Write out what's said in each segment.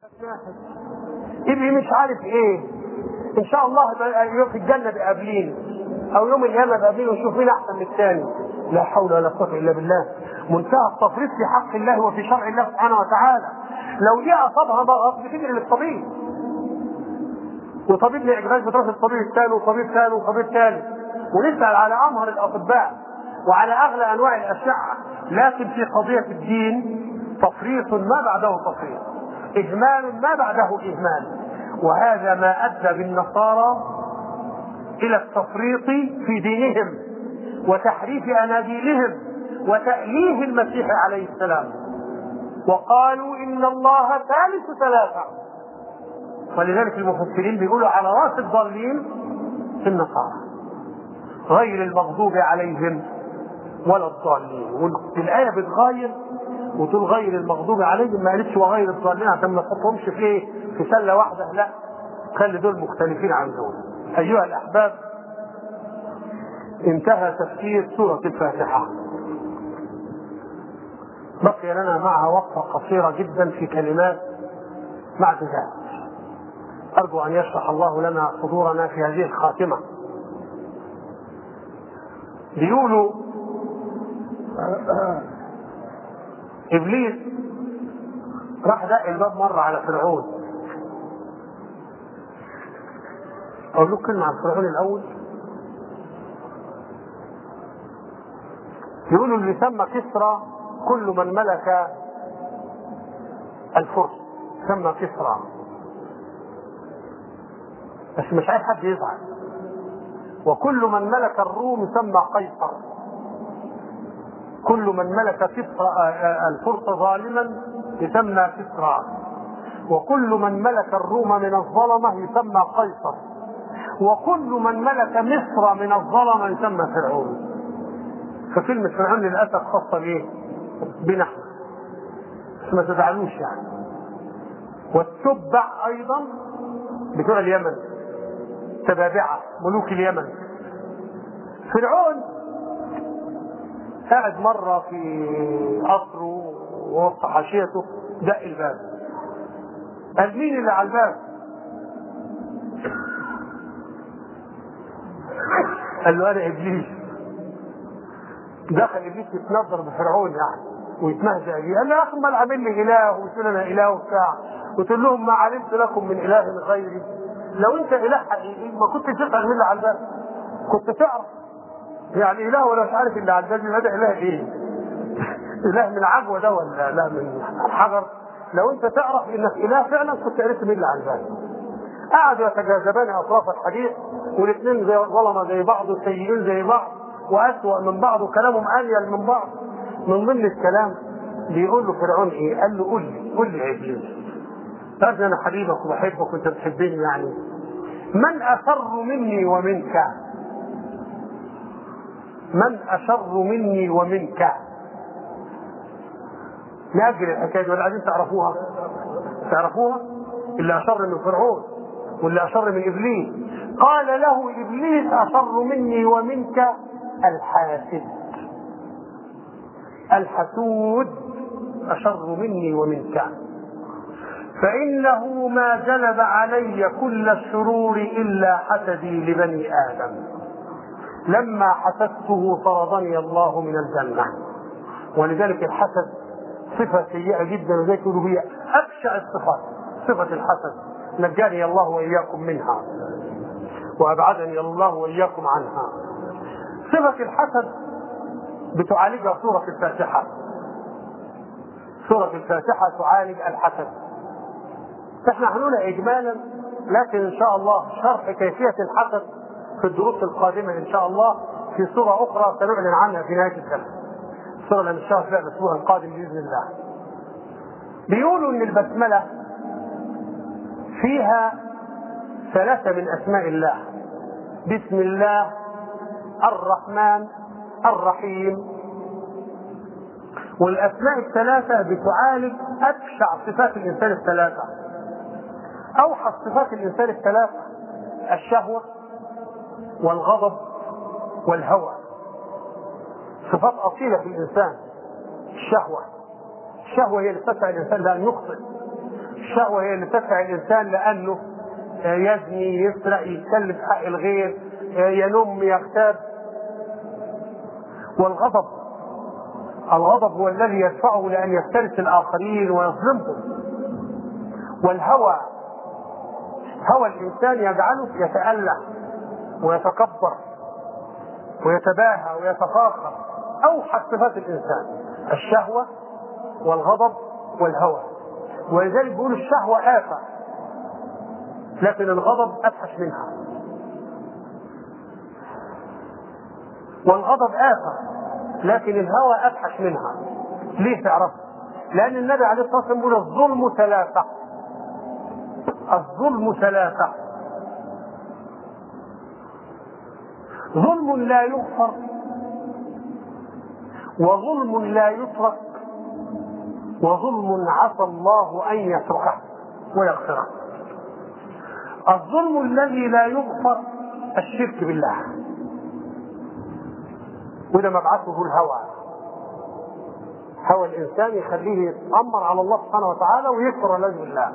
يبقى مش عارف ايه ان شاء الله يبقى في الجنه بقابلين او يوم القيامه بقابلين ونشوف مين احسن من الثاني لا حول ولا قوه الا بالله منتهى التفريط في حق الله وفي شرع الله سبحانه وتعالى لو دي اصابها مرض بتجري للطبيب وطبيب لاجراج بتروح للطبيب الثاني وطبيب ثاني وطبيب ثالث ونسال على امهر الاطباء وعلى اغلى انواع الاشعه لكن في قضيه الدين تفريط ما بعده تفريط اهمال ما بعده اهمال وهذا ما ادى بالنصارى الى التفريط في دينهم وتحريف اناجيلهم وتاليه المسيح عليه السلام وقالوا ان الله ثالث ثلاثه ولذلك المفسرين بيقولوا على راس الضالين في النصارى غير المغضوب عليهم ولا الضالين والايه بتغير وتقول غير المغضوب عليهم ما قالتش وغير الضالين عشان ما تحطهمش في ايه في سله واحده لا خلي دول مختلفين عن دول ايها الاحباب انتهى تفسير سوره الفاتحه بقي لنا معها وقفه قصيره جدا في كلمات معجزات ارجو ان يشرح الله لنا صدورنا في هذه الخاتمه بيقولوا ابليس راح دق الباب مره على فرعون اقول له كلمه عن فرعون الاول يقولوا اللي سمى كسرى كل من ملك الفرس سمى كسرى بس مش عايز حد يزعل وكل من ملك الروم سمى قيصر كل من ملك كسرى الفرس ظالما يسمى كسرى وكل من ملك الروم من الظلمة يسمى قيصر وكل من ملك مصر من الظلمة يسمى فرعون فكلمة فرعون للأسف خاصة بإيه؟ بنا بس ما تزعلوش يعني والتبع أيضا بتوع اليمن تبابعة ملوك اليمن فرعون قاعد مرة في قصره ووسط حاشيته دق الباب قال مين اللي على الباب؟ قال له أنا إبليس دخل إبليس يتنظر بفرعون يعني ويتمهزأ بيه قال له يا أخي أمال عامل لي إله وتقول أنا إله وبتاع وتقول لهم ما علمت لكم من إله غيري لو أنت إله حقيقي ما كنت تسأل مين اللي على الباب كنت تعرف يعني اله ولا مش عارف اللي على الباب ده اله ايه؟ اله من عجوه ده ولا اله من حجر؟ لو انت تعرف انك اله فعلا كنت عرفت مين اللي على الباب. قعدوا يتجاذبان اطراف الحديث والاثنين زي ظلمه زي بعض وسيئين زي بعض واسوأ من بعض وكلامهم انيل من بعض. من ضمن الكلام بيقول له فرعون ايه؟ قال له قول لي قول لي يا ابليس. قال انا حبيبك وبحبك وانت بتحبني يعني. من اشر مني ومنك؟ من أشر مني ومنك نأجل الحكاية دي ولا عايزين تعرفوها تعرفوها اللي أشر من فرعون واللي أشر من إبليس قال له إبليس أشر مني ومنك الحاسد الحسود أشر مني ومنك فإنه ما جلب علي كل الشرور إلا حسدي لبني آدم لما حسدته طردني الله من الجنة ولذلك الحسد صفة سيئة جدا وذلك يقولوا هي أبشع الصفات صفة الحسد نجاني الله وإياكم منها وأبعدني الله وإياكم عنها صفة الحسد بتعالجها سورة الفاتحة سورة الفاتحة تعالج الحسد احنا هنقولها إجمالا لكن إن شاء الله شرح كيفية الحسد في الدروس القادمة إن شاء الله في صورة أخرى سنعلن عنها في نهاية الدرس. الصورة اللي مش فيها الأسبوع القادم بإذن الله. بيقولوا إن البسملة فيها ثلاثة من أسماء الله. بسم الله الرحمن الرحيم. والأسماء الثلاثة بتعالج أبشع صفات الإنسان الثلاثة. أوحش صفات الإنسان الثلاثة الشهوة والغضب والهوى صفات أصيلة في الإنسان الشهوة الشهوة هي اللي تدفع الإنسان لأن يخطئ الشهوة هي اللي تدفع الإنسان لأنه يزني يسرق يتكلم في حق الغير ينم يغتاب والغضب الغضب هو الذي يدفعه لأن يفترس الآخرين ويظلمهم والهوى هوى الإنسان يجعله يتأله ويتكبر ويتباهى ويتفاخر أوحد صفات الإنسان الشهوة والغضب والهوى ولذلك بيقولوا الشهوة آفة لكن الغضب أفحش منها والغضب آفة لكن الهوى أفحش منها ليه تعرف لأن النبي عليه الصلاة والسلام يقول الظلم ثلاثة الظلم ثلاثة ظلم لا يغفر وظلم لا يترك وظلم عسى الله أن يتركه ويغفره الظلم الذي لا يغفر الشرك بالله وده مبعثه الهوى هوى الانسان يخليه يتامر على الله سبحانه وتعالى ويكفر والعياذ بالله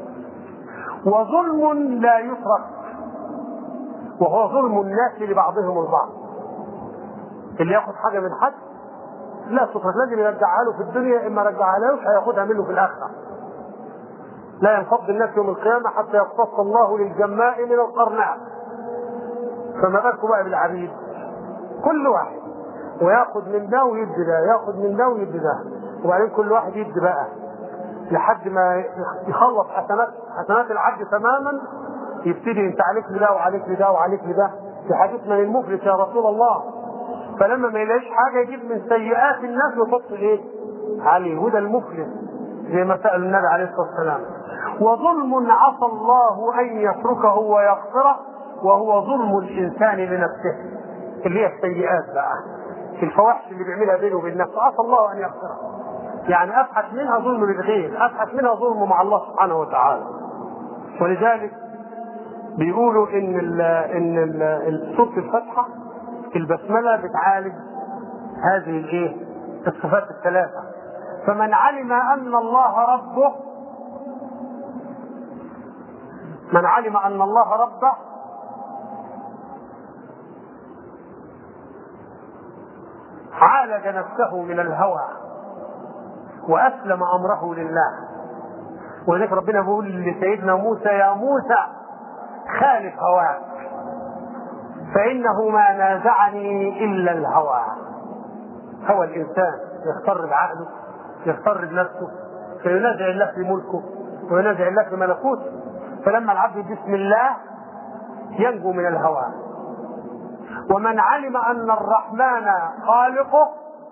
وظلم لا يترك وهو ظلم الناس لبعضهم البعض اللي ياخذ حاجه من حد لا تترك لازم يرجعها له في الدنيا اما رجعها له هياخدها منه في الاخره لا ينفض الناس يوم القيامه حتى يقتص الله للجماء من القرناء فما بالكم بقى بالعبيد كل واحد وياخد من ده ويدي ده ياخد من ده ويدي ده وبعدين كل واحد يدي بقى لحد ما يخلص حسنات حسنات العبد تماما يبتدي انت عليك لده وعليك لده وعليك لده في حديث من المفلس يا رسول الله فلما ما يلاقيش حاجه يجيب من سيئات الناس ويحط ايه؟ عليه وده المفلس زي ما سال النبي عليه الصلاه والسلام وظلم عسى الله ان يتركه ويغفره وهو ظلم الانسان لنفسه اللي هي السيئات بقى الفواحش اللي بيعملها بينه وبين نفسه عسى الله ان يغفرها يعني ابحث منها ظلم للغير ابحث منها ظلم مع الله سبحانه وتعالى ولذلك بيقولوا ان ال ان ال سوره الفاتحه البسمله بتعالج هذه الايه الصفات الثلاثه فمن علم ان الله ربه من علم ان الله ربه عالج نفسه من الهوى واسلم امره لله ولذلك ربنا بيقول لسيدنا موسى يا موسى خالف هواك فانه ما نازعني الا الهوى هوى الانسان يغتر بعقله يغتر بنفسه فينازع الله في ملكه وينازع الله في ملكوته فلما العبد بسم الله ينجو من الهوى ومن علم ان الرحمن خالقه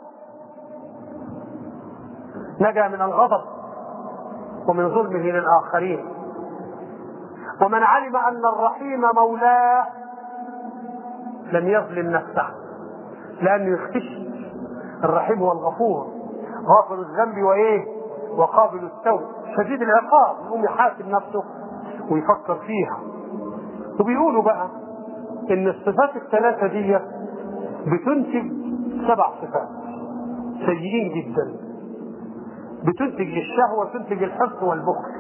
نجا من الغضب ومن ظلمه للاخرين ومن علم ان الرحيم مولاه لم يظلم نفسه لانه يختش الرحيم هو الغفور غافر الذنب وايه وقابل التوب شديد العقاب يقوم يحاسب نفسه ويفكر فيها وبيقولوا بقى ان الصفات الثلاثة دي بتنتج سبع صفات سيئين جدا بتنتج الشهوة تنتج الحرص والبخل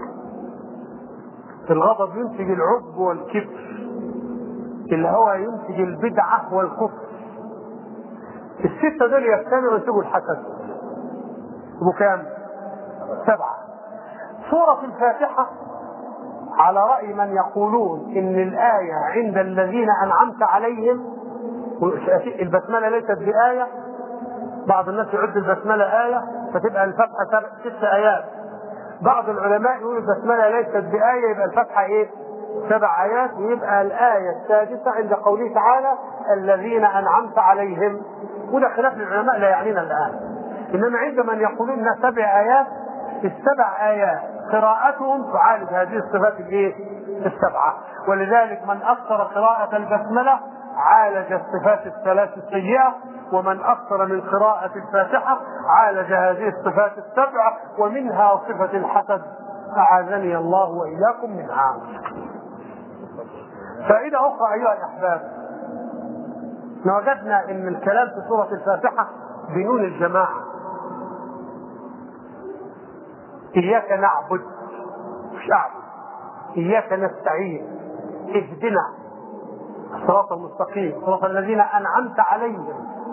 الغضب ينتج العب والكبر الهوى ينتج البدعة والكفر الستة دول يجتمعوا ينتجوا الحسد يبقوا كام؟ سبعة سورة الفاتحة على رأي من يقولون إن الآية عند الذين أنعمت عليهم البسملة ليست بآية بعض الناس يعد البسملة آية فتبقى الفتحة ست آيات بعض العلماء يقول البسملة ليست بآية يبقى الفتحة إيه؟ سبع آيات ويبقى الآية السادسة عند قوله تعالى الذين أنعمت عليهم وده خلاف العلماء لا يعنينا الآن إنما عند من يقولون إنها سبع آيات السبع آيات قراءتهم تعالج هذه الصفات الايه؟ السبعة ولذلك من أكثر قراءة البسملة عالج الصفات الثلاث السيئة ومن أكثر من قراءة الفاتحة عالج هذه الصفات السبعة ومنها صفة الحسد أعاذني الله وإياكم منها فائدة أخرى أيها الأحباب وجدنا أن الكلام في سورة الفاتحة بنون الجماعة إياك نعبد شعب إياك نستعين اهدنا الصراط المستقيم صراط الذين أنعمت عليهم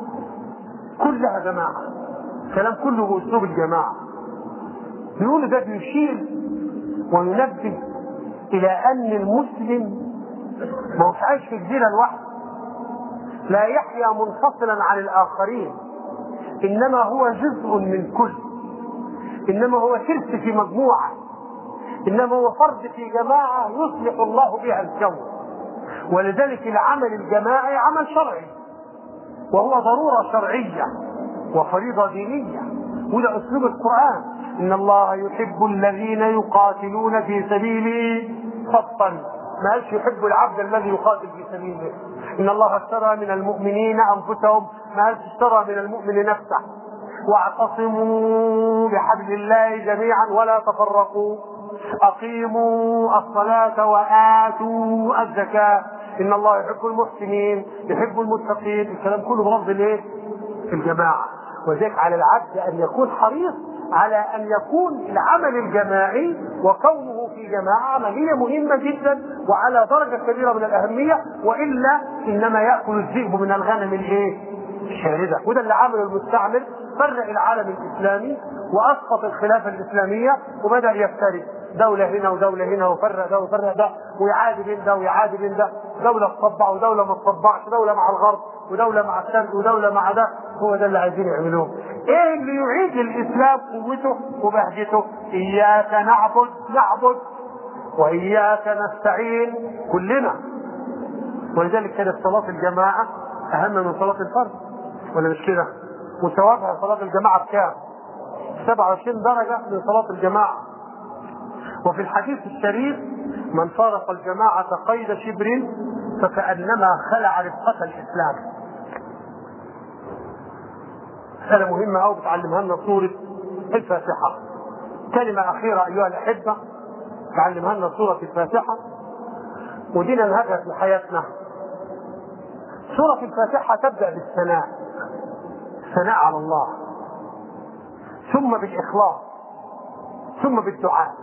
كلها جماعة كلام كله بأسلوب الجماعة يقول ده بيشير وينبه إلى أن المسلم ما هوش عايش في جزيرة لوحده لا يحيا منفصلا عن الآخرين إنما هو جزء من كل إنما هو شرك في مجموعة إنما هو فرد في جماعة يصلح الله بها الكون ولذلك العمل الجماعي عمل شرعي وهو ضرورة شرعية وفريضة دينية وده أسلوب القرآن إن الله يحب الذين يقاتلون في سبيله صفا ما قالش يحب العبد الذي يقاتل في سبيله إن الله اشترى من المؤمنين أنفسهم ما قالش اشترى من المؤمن نفسه واعتصموا بحبل الله جميعا ولا تفرقوا أقيموا الصلاة وآتوا الزكاة إن الله يحب المحسنين يحب المتقين الكلام كله بلفظ الإيه؟ الجماعة وذلك على العبد أن يكون حريص على أن يكون العمل الجماعي وكونه في جماعة عملية مهمة جدا وعلى درجة كبيرة من الأهمية وإلا إنما يأكل الذئب من الغنم الإيه؟ الشاردة وده اللي عمله المستعمر فرق العالم الإسلامي وأسقط الخلافة الإسلامية وبدأ يفترق دولة هنا ودولة هنا وفرق ده وفرق ده ويعادي بين ده ويعادي بين ده دولة تطبع ودولة ما تطبعش دولة مع الغرب ودولة مع الشرق ودولة مع ده هو ده اللي عايزين يعملوه ايه اللي يعيد الاسلام قوته وبهجته اياك نعبد نعبد واياك نستعين كلنا ولذلك كانت صلاة الجماعة اهم من صلاة الفرد ولا مش كده وثوابها صلاة الجماعة بكام 27 درجة من صلاة الجماعة وفي الحديث الشريف من فارق الجماعة قيد شبر فكأنما خلع رفقة الإسلام مسألة مهمة أو بتعلمها لنا سورة الفاتحة كلمة أخيرة أيها الأحبة تعلمها لنا سورة الفاتحة ودينا نهجها في حياتنا سورة الفاتحة تبدأ بالثناء الثناء على الله ثم بالإخلاص ثم بالدعاء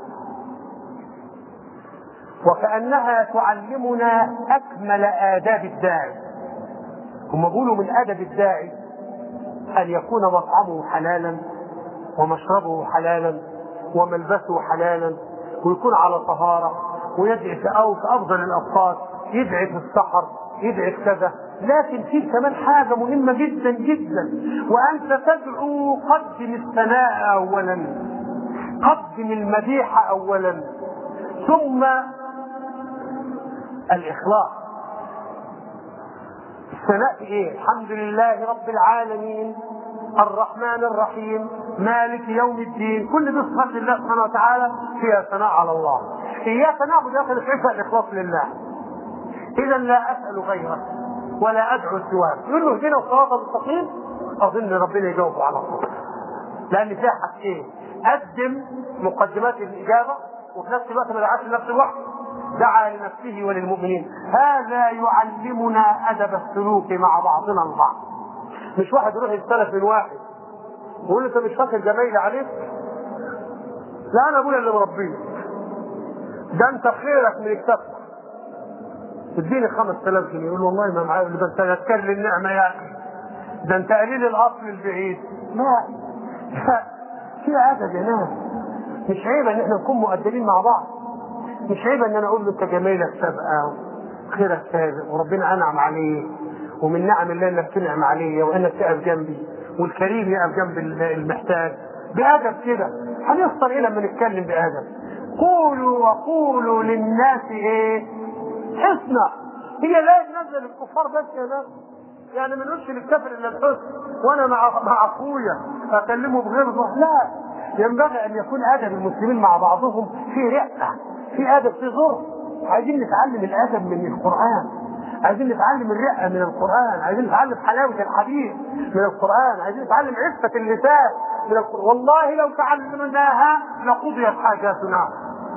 وكأنها تعلمنا أكمل آداب الداعي هم بيقولوا من آداب الداعي أن يكون مطعمه حلالا ومشربه حلالا وملبسه حلالا ويكون على طهارة ويدعي في أو في أفضل الأوقات يدعي في السحر يدعي في كذا لكن في كمان حاجة مهمة جدا جدا وأنت تدعو قدم الثناء أولا قدم المديح أولا ثم الإخلاص الثناء ايه؟ الحمد لله رب العالمين الرحمن الرحيم مالك يوم الدين كل دي صفات الله سبحانه وتعالى فيها ثناء على الله اياك نعبد يا اخي الاخلاص لله اذا لا اسال غيرك ولا ادعو سواك يقول له اهدنا الصراط المستقيم اظن ربنا يجاوب على طول لان فيها حاجتين قدم مقدمات الاجابه وفي نفس الوقت ما دعاش لنفسه لوحده دعا لنفسه وللمؤمنين هذا يعلمنا ادب السلوك مع بعضنا البعض مش واحد يروح يستلف من واحد ويقول له انت مش فاكر جمايلي عليك لا انا ابويا اللي مربيك ده انت خيرك من الكتاب اديني 5000 جنيه يقول والله ما معايا ده انت يذكر لي النعمه يا اخي ده انت قليل الاصل البعيد لا لا في ادب يا ناس مش عيب ان احنا نكون مؤدبين مع بعض مش عيب ان انا اقول له انت جميلك سابقه وخيرك سابق وربنا انعم عليك ومن نعم الله انك تنعم عليا وانك تقف جنبي والكريم يقف جنب المحتاج بادب كده هنوصل الى لما نتكلم بادب قولوا وقولوا للناس ايه حسنى هي لا تنزل الكفار بس يا ناس يعني ما نقولش للكافر الا الحسن وانا مع مع اخويا اكلمه بغيظه لا ينبغي ان يكون ادب المسلمين مع بعضهم في رقه في ادب في ظرف عايزين نتعلم الادب من القران عايزين نتعلم الرقه من القران عايزين نتعلم حلاوه الحديث من القران عايزين نتعلم عفه اللسان من القران والله لو تعلمناها لقضيت حاجاتنا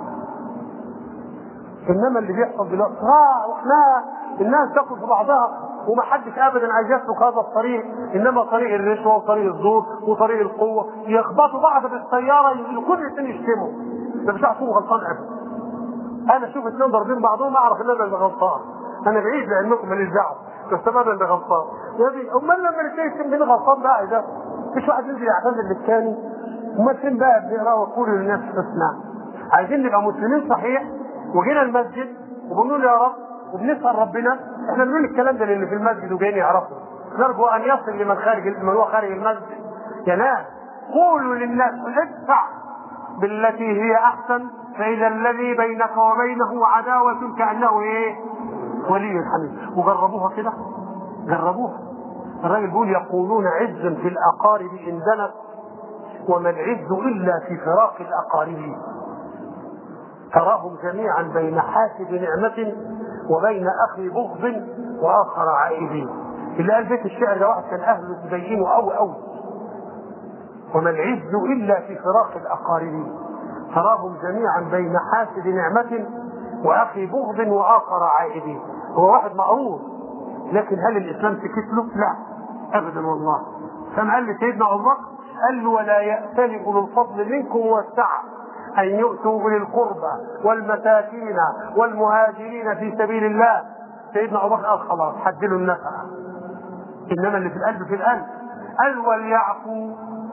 انما اللي بيحصل دلوقتي اه واحنا الناس تاكل في بعضها وما حدش ابدا عايز يسلك هذا الطريق انما طريق الرشوه وطريق الزور وطريق القوه يخبطوا بعض بالسياره كل الاثنين يشتموا ده مش هكون غلطان ابدا انا اشوف اثنين ضاربين بعضهم اعرف ان انا اللي غلطان انا بعيد لانكم ماليش دعوه بس انا اللي غلطان يا ابني امال لما الاثنين يكون مين غلطان بقى ده مفيش واحد ينزل يعتذر للثاني امال فين بقى بنقرا وقولوا للناس حسنا عايزين نبقى مسلمين صحيح وجينا المسجد وبنقول يا رب وبنسال ربنا احنا بنقول الكلام ده للي في المسجد وجايين يعرفوا نرجو ان يصل لمن خارج من هو خارج المسجد يا ناس قولوا للناس ادفع بالتي هي احسن فاذا الذي بينك وبينه عداوه كانه ايه؟ ولي حميد وجربوها كده جربوها الراجل بيقول يقولون عز في الاقارب ان دنت وما العز الا في فراق الاقارب تراهم جميعا بين حاسب نعمة وبين أخي بغض وآخر عائد اللي قال بيت الشعر ده واحد كان أهله مبينه أوي أوي وما العز إلا في فراق الأقارب تراهم جميعا بين حاسب نعمة وأخي بغض وآخر عائد هو واحد مقروض لكن هل الإسلام سكت له؟ لا أبدا والله كما قال لسيدنا أبو بكر قال له ولا يأتل أولو الفضل منكم والسعة أن يؤتوا أولي القربى والمساكين والمهاجرين في سبيل الله سيدنا أبو بكر قال خلاص حدلوا النفقة إنما اللي في القلب في القلب قال وليعفوا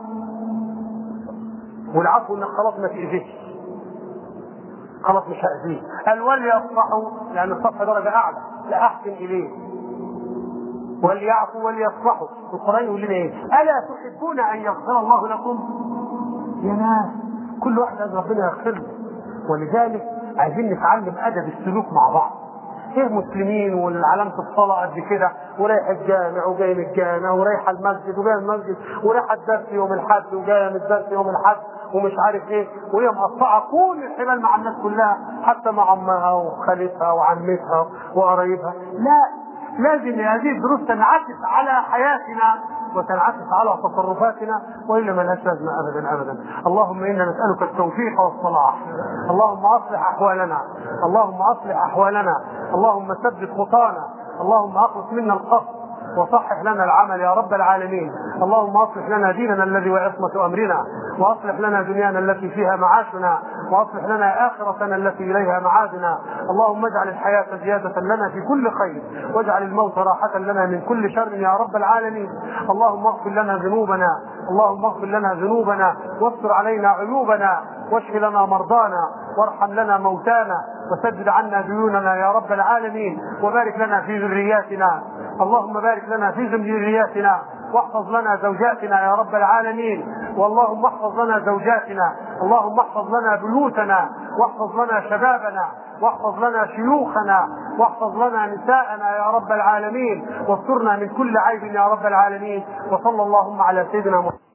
والعفو انك خلاص ما تأذيش خلاص مش هأذيه قال وليصفحوا لأن الصفح درجة أعلى لا أحسن إليه وليعفوا وليصفحوا القرآن يقول لنا إيه؟ ألا تحبون أن يغفر الله لكم؟ يا ناس كل واحد عايز ربنا يغفر له ولذلك عايزين نتعلم ادب السلوك مع بعض ايه مسلمين والعلامة الصلاة قد كده ورايح الجامع وجاي من الجامع ورايح المسجد وجاي من المسجد ورايح الدرس يوم الحد وجاي من الدرس يوم الحد ومش عارف ايه وهي مقطعة كل الحبال مع الناس كلها حتى مع امها وخالتها وعمتها وقرايبها لا لازم هذه الدروس تنعكس على حياتنا وتنعكس على تصرفاتنا والا ما لهاش لازمه ابدا ابدا اللهم انا نسالك التوفيق والصلاح اللهم اصلح احوالنا اللهم اصلح احوالنا اللهم سدد خطانا اللهم اخلص منا القصد وصحح لنا العمل يا رب العالمين اللهم اصلح لنا ديننا الذي وعصمة امرنا واصلح لنا دنيانا التي فيها معاشنا واصلح لنا اخرتنا التي اليها معادنا اللهم اجعل الحياة زيادة لنا في كل خير واجعل الموت راحة لنا من كل شر يا رب العالمين اللهم اغفر لنا ذنوبنا اللهم اغفر لنا ذنوبنا واستر علينا عيوبنا واشف لنا مرضانا وارحم لنا موتانا وسدد عنا ديوننا يا رب العالمين وبارك لنا في ذرياتنا اللهم بارك لنا في ذرياتنا واحفظ لنا زوجاتنا يا رب العالمين واللهم احفظ لنا زوجاتنا اللهم احفظ لنا بيوتنا واحفظ لنا شبابنا واحفظ لنا شيوخنا واحفظ لنا نساءنا يا رب العالمين واسترنا من كل عيب يا رب العالمين وصلى اللهم على سيدنا محمد